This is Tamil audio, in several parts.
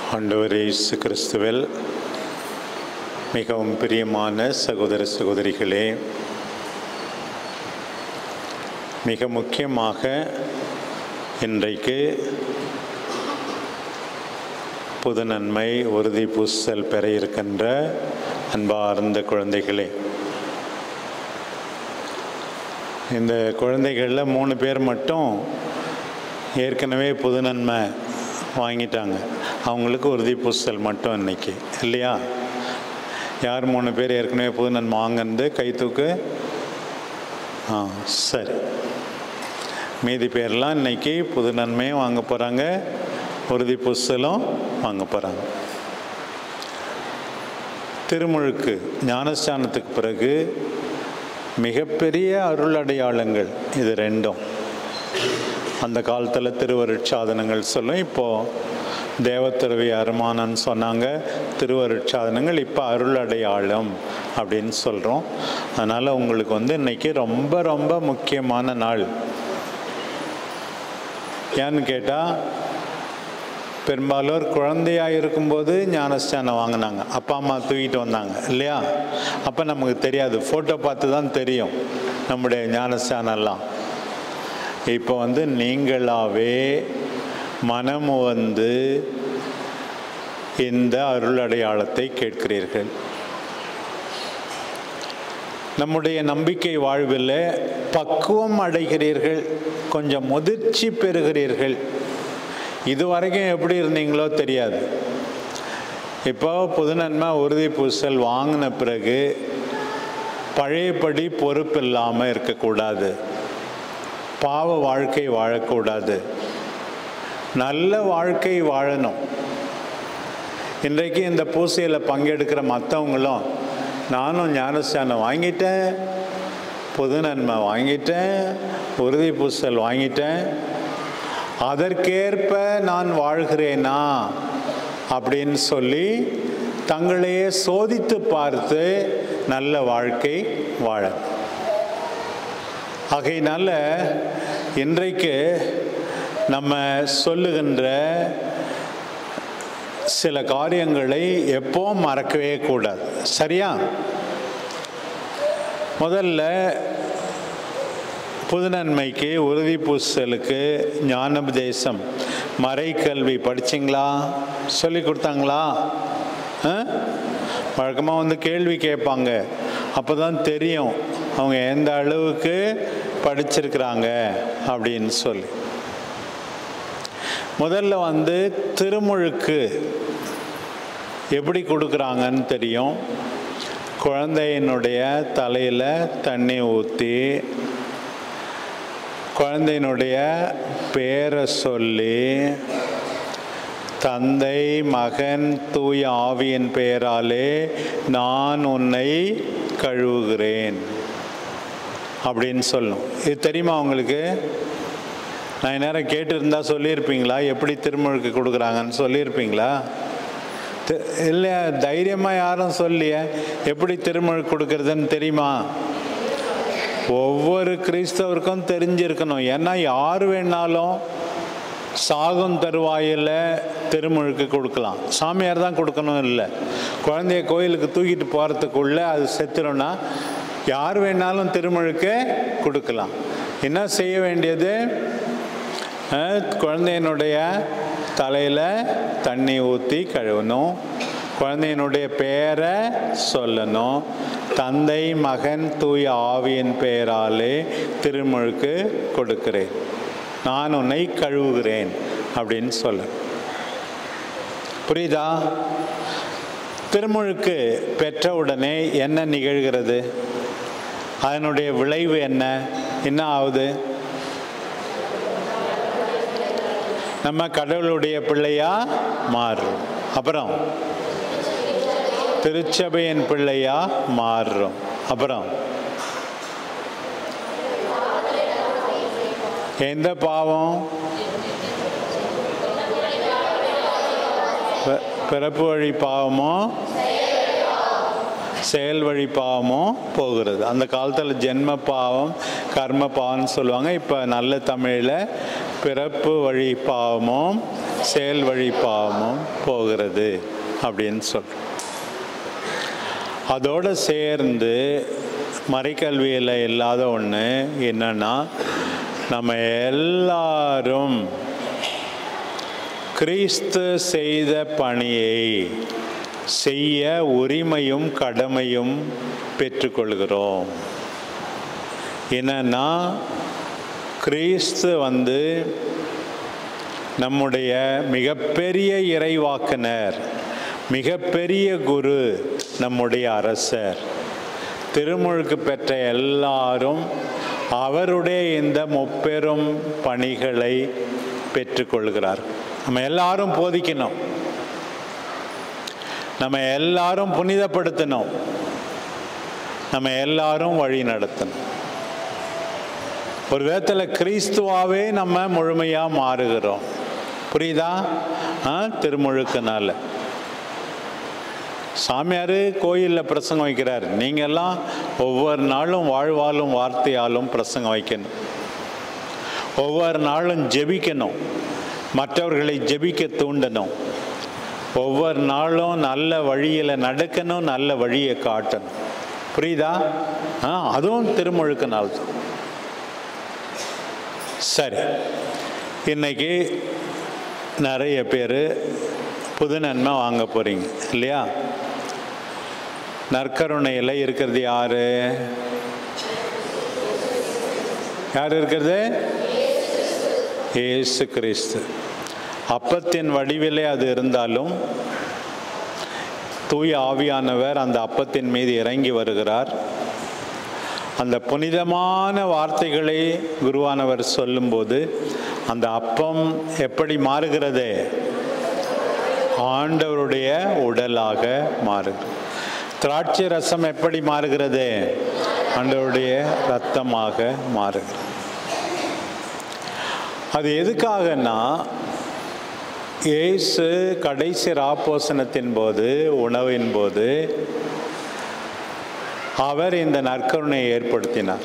ஆண்டவர் இயேசு கிறிஸ்துவில் மிகவும் பிரியமான சகோதர சகோதரிகளே மிக முக்கியமாக இன்றைக்கு புது நன்மை உறுதி பூசல் பெற இருக்கின்ற அன்பார்ந்த குழந்தைகளே இந்த குழந்தைகளில் மூணு பேர் மட்டும் ஏற்கனவே புது நன்மை வாங்கிட்டாங்க அவங்களுக்கு உறுதி பூசல் மட்டும் இன்னைக்கு இல்லையா யார் மூணு பேர் ஏற்கனவே புது நன்மை வாங்கினது கை தூக்கு ஆ சரி மீதி பேர்லாம் இன்னைக்கு புது நன்மையும் வாங்க போகிறாங்க உறுதி புஸ்தலும் வாங்க போகிறாங்க திருமுழுக்கு ஞானஸ்தானத்துக்கு பிறகு மிகப்பெரிய அருள் அடையாளங்கள் இது ரெண்டும் அந்த காலத்தில் திருவருட்சாதனங்கள் சொல்லும் இப்போது தேவத்துறவி அருமானன் சொன்னாங்க திருவருட்சாதனங்கள் இப்போ அருள் அடையாளம் அப்படின்னு சொல்கிறோம் அதனால் உங்களுக்கு வந்து இன்னைக்கு ரொம்ப ரொம்ப முக்கியமான நாள் ஏன்னு கேட்டால் பெரும்பாலோர் குழந்தையாக இருக்கும்போது ஞானஸ்தானம் வாங்கினாங்க அப்பா அம்மா தூக்கிட்டு வந்தாங்க இல்லையா அப்போ நமக்கு தெரியாது ஃபோட்டோ பார்த்து தான் தெரியும் நம்முடைய ஞானஸ்தானம்லாம் இப்போ வந்து நீங்களாவே மனம் வந்து இந்த அருள் அடையாளத்தை கேட்கிறீர்கள் நம்முடைய நம்பிக்கை வாழ்வில் பக்குவம் அடைகிறீர்கள் கொஞ்சம் முதிர்ச்சி பெறுகிறீர்கள் இதுவரைக்கும் எப்படி இருந்தீங்களோ தெரியாது இப்போ புதுநன்மை உறுதி பூசல் வாங்கின பிறகு பழையபடி பொறுப்பு இல்லாமல் இருக்கக்கூடாது பாவ வாழ்க்கை வாழக்கூடாது நல்ல வாழ்க்கை வாழணும் இன்றைக்கு இந்த பூசையில் பங்கெடுக்கிற மற்றவங்களும் நானும் ஞானஸ்தானம் வாங்கிட்டேன் புது நன்மை வாங்கிட்டேன் உறுதி பூசல் வாங்கிட்டேன் அதற்கேற்ப நான் வாழ்கிறேனா அப்படின்னு சொல்லி தங்களையே சோதித்து பார்த்து நல்ல வாழ்க்கை வாழ ஆகையினால இன்றைக்கு நம்ம சொல்லுகின்ற சில காரியங்களை எப்போவும் மறக்கவே கூடாது சரியா முதல்ல புதுநன்மைக்கு உறுதி பூசலுக்கு ஞானோபதேசம் மறைக்கல்வி படிச்சிங்களா சொல்லி கொடுத்தாங்களா வழக்கமாக வந்து கேள்வி கேட்பாங்க அப்போ தான் தெரியும் அவங்க எந்த அளவுக்கு படிச்சிருக்கிறாங்க அப்படின்னு சொல்லி முதல்ல வந்து திருமுழுக்கு எப்படி கொடுக்குறாங்கன்னு தெரியும் குழந்தையினுடைய தலையில் தண்ணி ஊற்றி குழந்தையினுடைய பேரை சொல்லி தந்தை மகன் தூய ஆவியின் பெயராலே நான் உன்னை கழுவுகிறேன் அப்படின்னு சொல்லும் இது தெரியுமா உங்களுக்கு நான் நேரம் கேட்டிருந்தா சொல்லியிருப்பீங்களா எப்படி திருமுழுக்கு கொடுக்குறாங்கன்னு சொல்லியிருப்பீங்களா இல்லை தைரியமாக யாரும் சொல்லிய எப்படி திருமுழுக்கு கொடுக்கறதுன்னு தெரியுமா ஒவ்வொரு கிறிஸ்தவருக்கும் தெரிஞ்சிருக்கணும் ஏன்னா யார் வேணாலும் சாகும் தருவாயில் திருமுழுக்கு கொடுக்கலாம் சாமியார் தான் கொடுக்கணும் இல்லை குழந்தைய கோயிலுக்கு தூக்கிட்டு போகிறதுக்குள்ளே அது செத்துரும்னா யார் வேணாலும் திருமுழுக்கு கொடுக்கலாம் என்ன செய்ய வேண்டியது குழந்தையினுடைய தலையில் தண்ணி ஊற்றி கழுவணும் குழந்தையினுடைய பெயரை சொல்லணும் தந்தை மகன் தூய ஆவியின் பெயராலே திருமுழுக்கு கொடுக்கிறேன் நான் உன்னை கழுவுகிறேன் அப்படின்னு சொல்ல புரியுதா திருமுழுக்கு பெற்ற உடனே என்ன நிகழ்கிறது அதனுடைய விளைவு என்ன என்ன ஆகுது நம்ம கடவுளுடைய பிள்ளையா மாறுறோம் அப்புறம் திருச்சபையின் பிள்ளையா மாறுறோம் அப்புறம் எந்த பாவம் பிறப்பு வழி பாவமோ செயல் வழி பாவமும் போகிறது அந்த காலத்தில் ஜென்ம பாவம் கர்ம பாவம்னு சொல்லுவாங்க இப்போ நல்ல தமிழில் பிறப்பு வழி பாவமும் செயல் வழி பாவமும் போகிறது அப்படின்னு சொல்கிறோம் அதோடு சேர்ந்து மறைக்கல்வியில் இல்லாத ஒன்று என்னன்னா நம்ம எல்லாரும் கிறிஸ்து செய்த பணியை செய்ய உரிமையும் கடமையும் பெற்றுக்கொள்கிறோம் என்னன்னா கிறிஸ்து வந்து நம்முடைய மிகப்பெரிய இறைவாக்கினர் மிகப்பெரிய குரு நம்முடைய அரசர் திருமுழுக்கு பெற்ற எல்லாரும் அவருடைய இந்த முப்பெரும் பணிகளை பெற்றுக்கொள்கிறார் நம்ம எல்லாரும் போதிக்கணும் நம்ம எல்லாரும் புனிதப்படுத்தணும் நம்ம எல்லாரும் வழி நடத்தணும் ஒரு விதத்தில் கிறிஸ்துவாவே நம்ம முழுமையாக மாறுகிறோம் புரியுதா ஆ திருமுழுக்குனால சாமியார் கோயிலில் பிரசங்கம் வைக்கிறார் நீங்கள்லாம் ஒவ்வொரு நாளும் வாழ்வாலும் வார்த்தையாலும் பிரசங்கம் வைக்கணும் ஒவ்வொரு நாளும் ஜெபிக்கணும் மற்றவர்களை ஜெபிக்க தூண்டணும் ஒவ்வொரு நாளும் நல்ல வழியில் நடக்கணும் நல்ல வழியை காட்டணும் புரியுதா ஆ அதுவும் திருமுழுக்கு நாள் தான் சரி இன்னைக்கு நிறைய பேர் புது நன்மை வாங்க போகிறீங்க இல்லையா நற்கருணையில் இருக்கிறது யாரு யார் இருக்கிறது ஏசு கிறிஸ்து அப்பத்தின் வடிவிலே அது இருந்தாலும் தூய ஆவியானவர் அந்த அப்பத்தின் மீது இறங்கி வருகிறார் அந்த புனிதமான வார்த்தைகளை குருவானவர் சொல்லும்போது அந்த அப்பம் எப்படி மாறுகிறது ஆண்டவருடைய உடலாக மாறுகிறது திராட்சை ரசம் எப்படி மாறுகிறது ஆண்டவருடைய ரத்தமாக மாறுகிறது அது எதுக்காகன்னா இயேசு கடைசி ராப்போசனத்தின் போது உணவின் போது அவர் இந்த நற்கருணையை ஏற்படுத்தினார்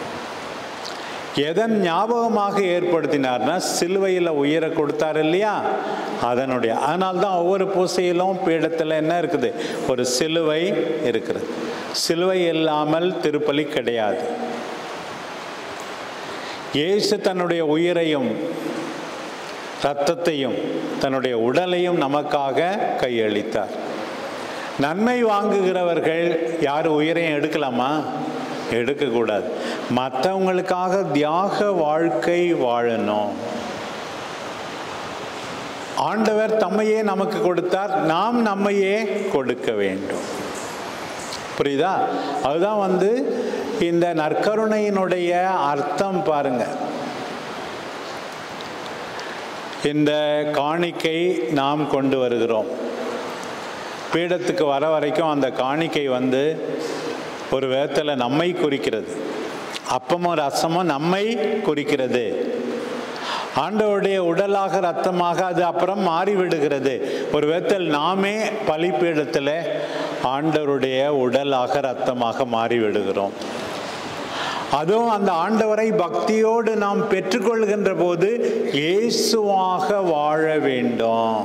எதன் ஞாபகமாக ஏற்படுத்தினார்னா சிலுவையில் உயிரை கொடுத்தார் இல்லையா அதனுடைய அதனால்தான் ஒவ்வொரு பூசையிலும் பீடத்தில் என்ன இருக்குது ஒரு சிலுவை இருக்கிறது சிலுவை இல்லாமல் திருப்பலி கிடையாது இயேசு தன்னுடைய உயிரையும் இரத்தத்தையும் தன்னுடைய உடலையும் நமக்காக கையளித்தார் நன்மை வாங்குகிறவர்கள் யார் உயிரையும் எடுக்கலாமா எடுக்கக்கூடாது மற்றவங்களுக்காக தியாக வாழ்க்கை வாழணும் ஆண்டவர் தம்மையே நமக்கு கொடுத்தார் நாம் நம்மையே கொடுக்க வேண்டும் புரியுதா அதுதான் வந்து இந்த நற்கருணையினுடைய அர்த்தம் பாருங்க இந்த காணிக்கை நாம் கொண்டு வருகிறோம் பீடத்துக்கு வர வரைக்கும் அந்த காணிக்கை வந்து ஒரு விதத்தில் நம்மை குறிக்கிறது அப்பமும் ரசமும் நம்மை குறிக்கிறது ஆண்டவருடைய உடலாக ரத்தமாக அது அப்புறம் மாறிவிடுகிறது ஒரு விதத்தில் நாமே பலிப்பீடத்தில் ஆண்டவருடைய உடலாக ரத்தமாக மாறிவிடுகிறோம் அதுவும் அந்த ஆண்டவரை பக்தியோடு நாம் பெற்றுக்கொள்கின்ற போது இயேசுவாக வாழ வேண்டும்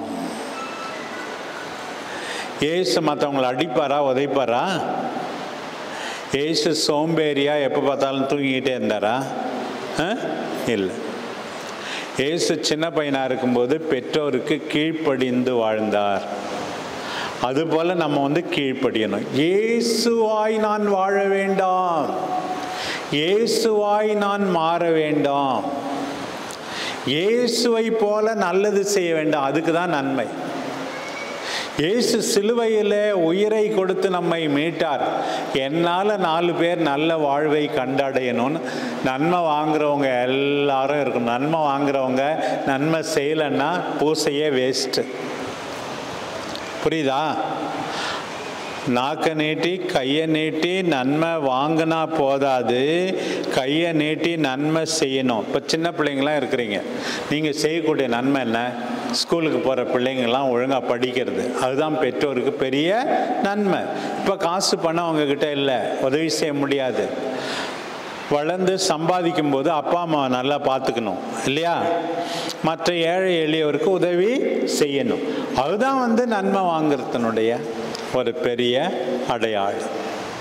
ஏசு மற்றவங்களை அடிப்பாரா உதைப்பாரா ஏசு சோம்பேறியா எப்போ பார்த்தாலும் தூங்கிக்கிட்டே இருந்தாரா இல்லை ஏசு சின்ன பையனாக இருக்கும்போது பெற்றோருக்கு கீழ்ப்படிந்து வாழ்ந்தார் அதுபோல் நம்ம வந்து கீழ்ப்படியணும் இயேசுவாய் நான் வாழ வேண்டாம் இயேசுவாய் நான் மாற வேண்டாம் இயேசுவை போல நல்லது செய்ய வேண்டாம் அதுக்கு தான் நன்மை இயேசு சிலுவையில் உயிரை கொடுத்து நம்மை மீட்டார் என்னால் நாலு பேர் நல்ல வாழ்வை கண்டடையணும்னு நன்மை வாங்குறவங்க எல்லாரும் இருக்கணும் நன்மை வாங்குறவங்க நன்மை செய்யலைன்னா பூசையே வேஸ்ட்டு புரியுதா நாக்கை நீட்டி கையை நீட்டி நன்மை வாங்கினா போதாது கையை நீட்டி நன்மை செய்யணும் இப்போ சின்ன பிள்ளைங்களாம் இருக்கிறீங்க நீங்கள் செய்யக்கூடிய நன்மை என்ன ஸ்கூலுக்கு போகிற பிள்ளைங்கள்லாம் ஒழுங்காக படிக்கிறது அதுதான் பெற்றோருக்கு பெரிய நன்மை இப்போ காசு பணம் அவங்கக்கிட்ட இல்லை உதவி செய்ய முடியாது வளர்ந்து சம்பாதிக்கும் போது அப்பா அம்மா நல்லா பார்த்துக்கணும் இல்லையா மற்ற ஏழை எளியவருக்கு உதவி செய்யணும் அதுதான் வந்து நன்மை வாங்குறதுனுடைய ஒரு பெரிய அடையாளம்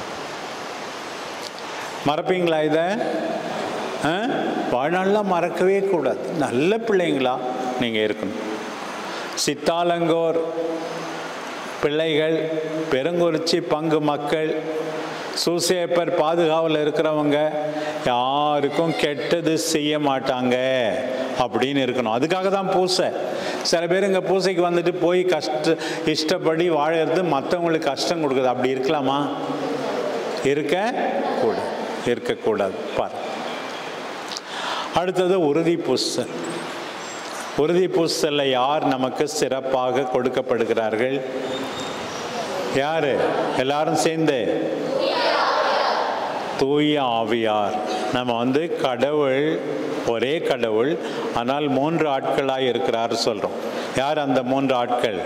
மறப்பீங்களா இதை ஆ? வாழ்நாளில் மறக்கவே கூடாது நல்ல பிள்ளைங்களா நீங்கள் இருக்கணும் சித்தாலங்கோர் பிள்ளைகள் பெருங்குறிச்சி பங்கு மக்கள் சூசேப்பர் பாதுகாவல் இருக்கிறவங்க யாருக்கும் கெட்டது செய்ய மாட்டாங்க அப்படின்னு இருக்கணும் அதுக்காக தான் பூசை சில பேர் இங்கே பூசைக்கு வந்துட்டு போய் கஷ்ட இஷ்டப்படி வாழறது மற்றவங்களுக்கு கஷ்டம் கொடுக்குது அப்படி இருக்கலாமா இருக்க கூடாது இருக்கக்கூடாது பார் அடுத்தது உறுதி பூசல் உறுதி பூசல்ல யார் நமக்கு சிறப்பாக கொடுக்கப்படுகிறார்கள் யாரு எல்லாரும் சேர்ந்து தூய ஆவியார் நம்ம வந்து கடவுள் ஒரே கடவுள் ஆனால் மூன்று ஆட்களாய் இருக்கிறார் சொல்றோம் யார் அந்த மூன்று ஆட்கள்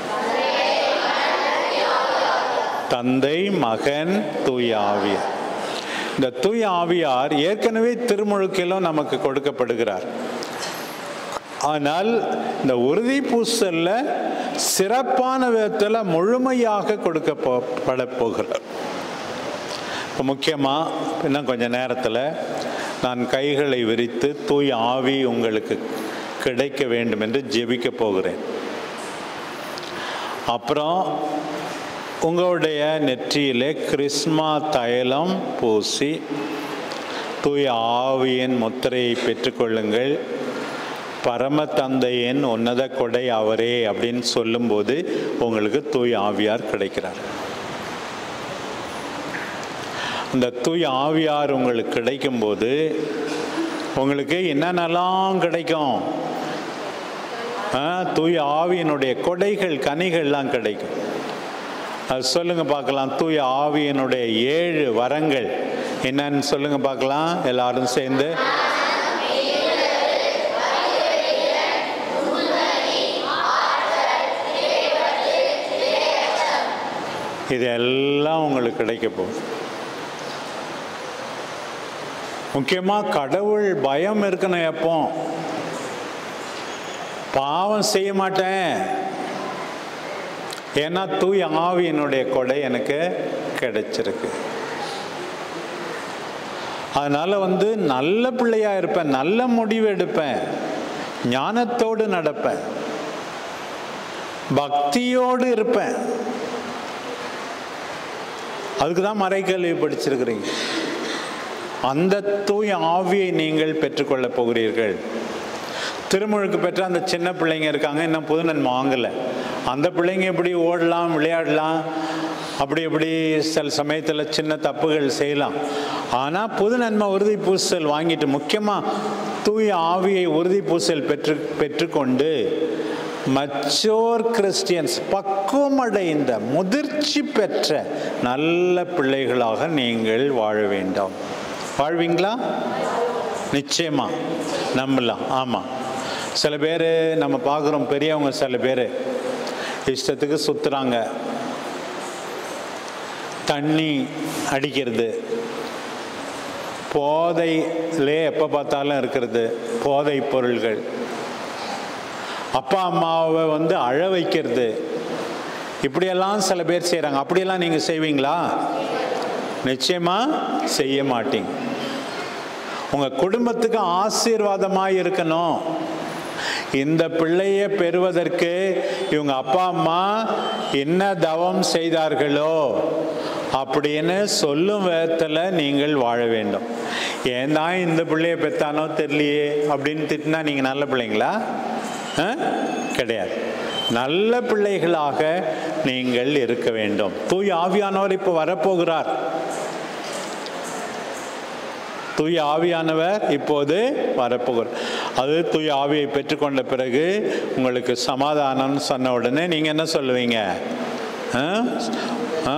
தந்தை மகன் தூய ஆவியார் இந்த தூய ஆவியார் ஏற்கனவே திருமுழுக்கிலும் நமக்கு கொடுக்கப்படுகிறார் ஆனால் இந்த உறுதி பூசல்ல சிறப்பான விதத்தில் முழுமையாக கொடுக்கப்பட போகிறார் இப்போ முக்கியமாக இன்னும் கொஞ்ச நேரத்தில் நான் கைகளை விரித்து தூய ஆவி உங்களுக்கு கிடைக்க வேண்டும் என்று ஜெபிக்க போகிறேன் அப்புறம் உங்களுடைய நெற்றியிலே கிறிஸ்மா தைலம் பூசி தூய ஆவியின் முத்திரையை பெற்றுக்கொள்ளுங்கள் பரம தந்தையின் உன்னத கொடை அவரே அப்படின்னு சொல்லும்போது உங்களுக்கு தூய ஆவியார் கிடைக்கிறார் அந்த தூய ஆவியார் உங்களுக்கு கிடைக்கும்போது உங்களுக்கு என்னென்னலாம் கிடைக்கும் ஆ, தூய ஆவியினுடைய கொடைகள் கனிகள்லாம் கிடைக்கும் அது சொல்லுங்க பார்க்கலாம் தூய ஆவியினுடைய ஏழு வரங்கள் என்னன்னு சொல்லுங்க பார்க்கலாம் எல்லாரும் சேர்ந்து இது எல்லாம் உங்களுக்கு கிடைக்க போகுது முக்கியமாக கடவுள் பயம் இருக்கணும் எப்போ பாவம் செய்ய மாட்டேன் ஏன்னா தூய ஆவியினுடைய கொடை எனக்கு கிடைச்சிருக்கு அதனால வந்து நல்ல பிள்ளையா இருப்பேன் நல்ல முடிவு எடுப்பேன் ஞானத்தோடு நடப்பேன் பக்தியோடு இருப்பேன் அதுக்கு தான் மறைக்கல்வி படிச்சிருக்கிறீங்க அந்த தூய ஆவியை நீங்கள் பெற்றுக்கொள்ள போகிறீர்கள் திருமுழுக்கு பெற்ற அந்த சின்ன பிள்ளைங்க இருக்காங்க இன்னும் புது நன்மை வாங்கலை அந்த பிள்ளைங்க எப்படி ஓடலாம் விளையாடலாம் அப்படி இப்படி சில சமயத்தில் சின்ன தப்புகள் செய்யலாம் ஆனால் புது நன்மை உறுதி பூசல் வாங்கிட்டு முக்கியமாக தூய ஆவியை உறுதி பூசல் பெற்று பெற்றுக்கொண்டு மச்சோர் கிறிஸ்டியன்ஸ் பக்குவமடைந்த முதிர்ச்சி பெற்ற நல்ல பிள்ளைகளாக நீங்கள் வாழ வேண்டும் வாழ்வீங்களா நிச்சயமா நம்பலாம் ஆமாம் சில பேர் நம்ம பார்க்குறோம் பெரியவங்க சில பேர் இஷ்டத்துக்கு சுற்றுறாங்க தண்ணி அடிக்கிறது போதையிலே எப்போ பார்த்தாலும் இருக்கிறது போதை பொருள்கள் அப்பா அம்மாவை வந்து அழ வைக்கிறது இப்படியெல்லாம் சில பேர் செய்கிறாங்க அப்படியெல்லாம் நீங்கள் செய்வீங்களா நிச்சயமா செய்ய மாட்டீங்க உங்கள் குடும்பத்துக்கு ஆசீர்வாதமாக இருக்கணும் இந்த பிள்ளையை பெறுவதற்கு இவங்க அப்பா அம்மா என்ன தவம் செய்தார்களோ அப்படின்னு சொல்லும் விதத்தில் நீங்கள் வாழ வேண்டும் ஏன் தான் இந்த பிள்ளைய பெத்தானோ தெரியலையே அப்படின்னு திட்டினா நீங்கள் நல்ல பிள்ளைங்களா ஆ? கிடையாது நல்ல பிள்ளைகளாக நீங்கள் இருக்க வேண்டும் தூய் ஆவியானவர் இப்போ வரப்போகிறார் தூய ஆவியானவர் இப்போது வரப்போகிறார் அது தூய ஆவியை பெற்றுக்கொண்ட பிறகு உங்களுக்கு சமாதானம்னு சொன்ன உடனே நீங்கள் என்ன சொல்லுவீங்க ஆ? ஆ?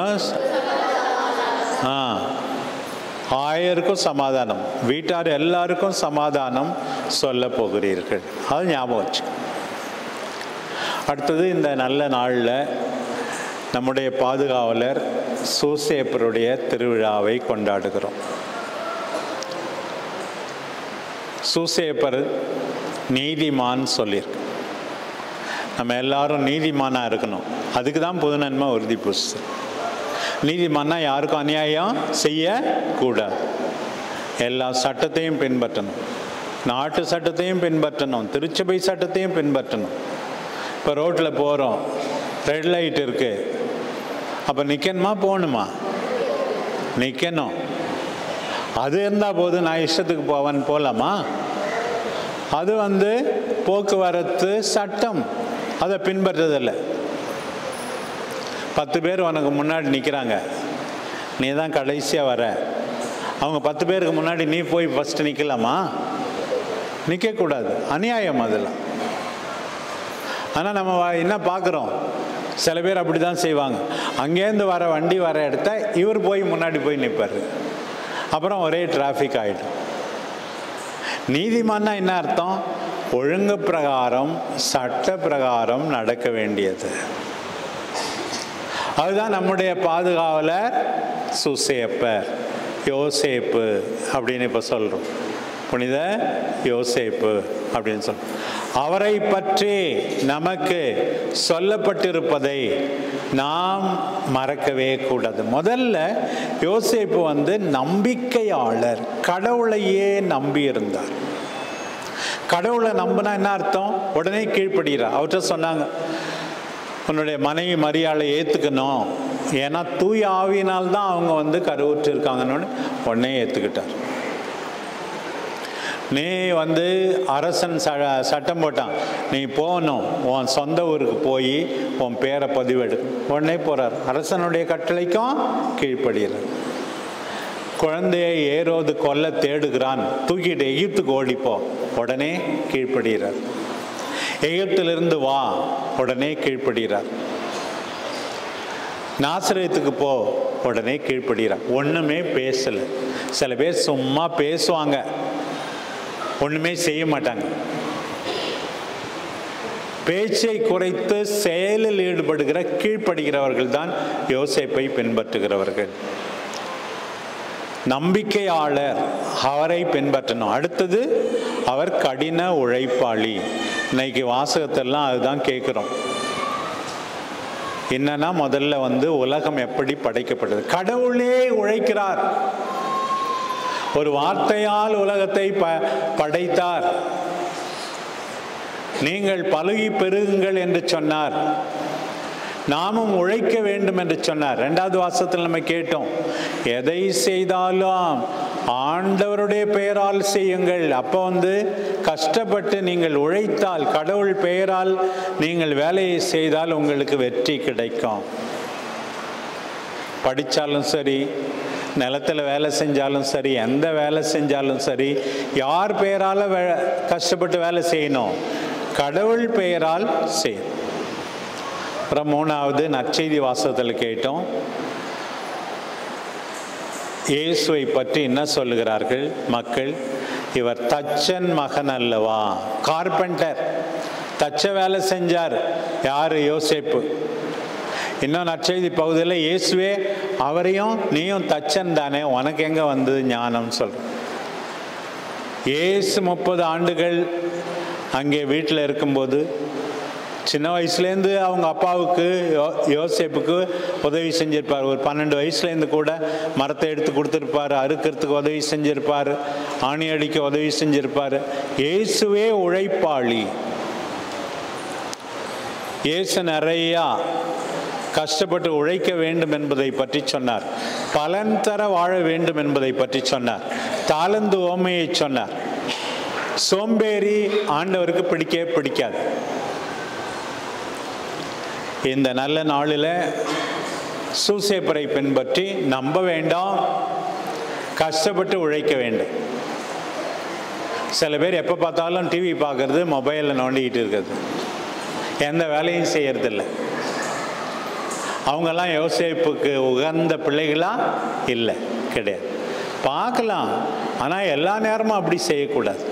ஆ ஆயருக்கும் சமாதானம் வீட்டார் எல்லாருக்கும் சமாதானம் சொல்ல போகிறீர்கள் அது ஞாபகம் வச்சு அடுத்தது இந்த நல்ல நாளில் நம்முடைய பாதுகாவலர் சூசேப்பருடைய திருவிழாவை கொண்டாடுகிறோம் சூசேப்பர் நீதிமான் சொல்லியிருக்கு நம்ம எல்லாரும் நீதிமானாக இருக்கணும் அதுக்கு தான் பொது நன்மை உறுதி புஸ்தகம் நீதிமான்னா யாருக்கும் அநியாயம் செய்யக்கூடாது எல்லா சட்டத்தையும் பின்பற்றணும் நாட்டு சட்டத்தையும் பின்பற்றணும் திருச்சபை சட்டத்தையும் பின்பற்றணும் இப்போ ரோட்டில் போகிறோம் ரெட் லைட் இருக்குது அப்போ நிற்கணுமா போகணுமா நிற்கணும் அது இருந்தால் போதும் நான் இஷ்டத்துக்கு போவேன் போகலாமா அது வந்து போக்குவரத்து சட்டம் அதை பின்பற்றதில்லை பத்து பேர் உனக்கு முன்னாடி நிற்கிறாங்க நீ தான் கடைசியாக வர அவங்க பத்து பேருக்கு முன்னாடி நீ போய் ஃபஸ்ட்டு நிற்கலாமா நிற்கக்கூடாது அநியாயம் அதெல்லாம் ஆனால் நம்ம வா- என்ன பார்க்குறோம் சில பேர் அப்படி தான் செய்வாங்க அங்கேருந்து வர வண்டி வர இடத்த இவர் போய் முன்னாடி போய் நிற்பார் அப்புறம் ஒரே டிராஃபிக் ஆகிடும் நீதிமான்னா என்ன அர்த்தம் ஒழுங்கு பிரகாரம் சட்ட பிரகாரம் நடக்க வேண்டியது அதுதான் நம்முடைய பாதுகாவலர் சுசேப்பர் யோசேப்பு அப்படின்னு இப்போ சொல்கிறோம் புனித யோசேப்பு அப்படின்னு சொல்றோம் அவரை பற்றி நமக்கு சொல்லப்பட்டிருப்பதை நாம் மறக்கவே கூடாது முதல்ல யோசேப்பு வந்து நம்பிக்கையாளர் கடவுளையே நம்பி இருந்தார் கடவுளை நம்பினா என்ன அர்த்தம் உடனே கீழ்ப்படுகிறார் அவர்கிட்ட சொன்னாங்க உன்னுடைய மனைவி மரியாதை ஏற்றுக்கணும் ஏன்னா தூய ஆவியினால் தான் அவங்க வந்து கருவுற்று இருக்காங்கன்னு உடனே ஏற்றுக்கிட்டார் நீ வந்து அரசன் ச சட்டம் போட்டான் நீ போகணும் உன் சொந்த ஊருக்கு போய் உன் பேரை பதிவெடு உடனே போகிறார் அரசனுடைய கட்டளைக்கும் கீழ்ப்படுகிறார் குழந்தையை ஏரோது கொல்ல தேடுகிறான் தூக்கிட்டு எகிப்துக்கு ஓடிப்போ உடனே கீழ்ப்படுகிறார் எகிப்திலிருந்து வா உடனே கீழ்ப்படுகிறார் நாசிரியத்துக்கு போ உடனே கீழ்ப்படுகிறார் ஒன்றுமே பேசலை சில பேர் சும்மா பேசுவாங்க ஒன்றுமே செய்ய மாட்டாங்க பேச்சை குறைத்து செயலில் ஈடுபடுகிற கீழ்ப்படுகிறவர்கள் தான் யோசேப்பை பின்பற்றுகிறவர்கள் நம்பிக்கையாளர் அவரை பின்பற்றணும் அடுத்தது அவர் கடின உழைப்பாளி இன்னைக்கு வாசகத்தெல்லாம் அதுதான் கேட்குறோம் என்னன்னா முதல்ல வந்து உலகம் எப்படி படைக்கப்பட்டது கடவுளே உழைக்கிறார் ஒரு வார்த்தையால் உலகத்தை ப படைத்தார் நீங்கள் பழுகி பெருகுங்கள் என்று சொன்னார் நாமும் உழைக்க வேண்டும் என்று சொன்னார் ரெண்டாவது வாசத்தில் நம்ம கேட்டோம் எதை செய்தாலும் ஆண்டவருடைய பெயரால் செய்யுங்கள் அப்போ வந்து கஷ்டப்பட்டு நீங்கள் உழைத்தால் கடவுள் பெயரால் நீங்கள் வேலையை செய்தால் உங்களுக்கு வெற்றி கிடைக்கும் படித்தாலும் சரி நிலத்தில் வேலை செஞ்சாலும் சரி எந்த வேலை செஞ்சாலும் சரி யார் பெயரால் வே கஷ்டப்பட்டு வேலை செய்யணும் கடவுள் பெயரால் செய்யணும் அப்புறம் மூணாவது நற்செய்தி வாசகத்தில் கேட்டோம் இயேசுவை பற்றி என்ன சொல்லுகிறார்கள் மக்கள் இவர் தச்சன் மகன் அல்லவா கார்பெண்டர் தச்ச வேலை செஞ்சார் யாரு யோசேப்பு இன்னும் நற்செய்தி பகுதியில் இயேசுவே அவரையும் நீயும் தச்சன் தானே உனக்கு எங்கே வந்தது ஞானம் சொல் இயேசு முப்பது ஆண்டுகள் அங்கே வீட்டில் இருக்கும்போது சின்ன வயசுலேருந்து அவங்க அப்பாவுக்கு யோ யோசேப்புக்கு உதவி செஞ்சிருப்பார் ஒரு பன்னெண்டு வயசுலேருந்து கூட மரத்தை எடுத்து கொடுத்துருப்பார் அறுக்கிறதுக்கு உதவி செஞ்சிருப்பார் ஆணி அடிக்க உதவி செஞ்சிருப்பார் இயேசுவே உழைப்பாளி இயேசு நிறையா கஷ்டப்பட்டு உழைக்க வேண்டும் என்பதை பற்றி சொன்னார் பலன் தர வாழ வேண்டும் என்பதை பற்றி சொன்னார் தாளந்து ஓமையை சொன்னார் சோம்பேறி ஆண்டவருக்கு பிடிக்கவே பிடிக்காது இந்த நல்ல நாளில் சூசேப்பரை பின்பற்றி நம்ப வேண்டாம் கஷ்டப்பட்டு உழைக்க வேண்டும் சில பேர் எப்போ பார்த்தாலும் டிவி பார்க்கறது மொபைலில் நோண்டிக்கிட்டு இருக்கிறது எந்த வேலையும் செய்யறதில்ல அவங்கெல்லாம் யோசிப்புக்கு உகந்த பிள்ளைகளா இல்லை கிடையாது பார்க்கலாம் ஆனால் எல்லா நேரமும் அப்படி செய்யக்கூடாது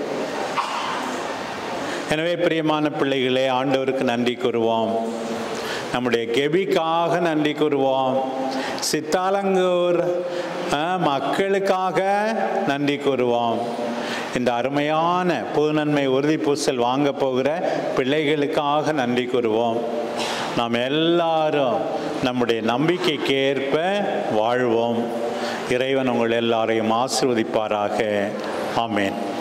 எனவே பிரியமான பிள்ளைகளே ஆண்டவருக்கு நன்றி கூறுவோம் நம்முடைய கெபிக்காக நன்றி கூறுவோம் சித்தாலங்கூர் அஹ், மக்களுக்காக நன்றி கூறுவோம் இந்த அருமையான பொது நன்மை உறுதி பூசல் வாங்க போகிற பிள்ளைகளுக்காக நன்றி கூறுவோம் நாம் எல்லாரும் நம்முடைய நம்பிக்கைக்கு ஏற்ப வாழ்வோம் இறைவன் உங்கள் எல்லாரையும் ஆசிர்வதிப்பாராக ஆமேன்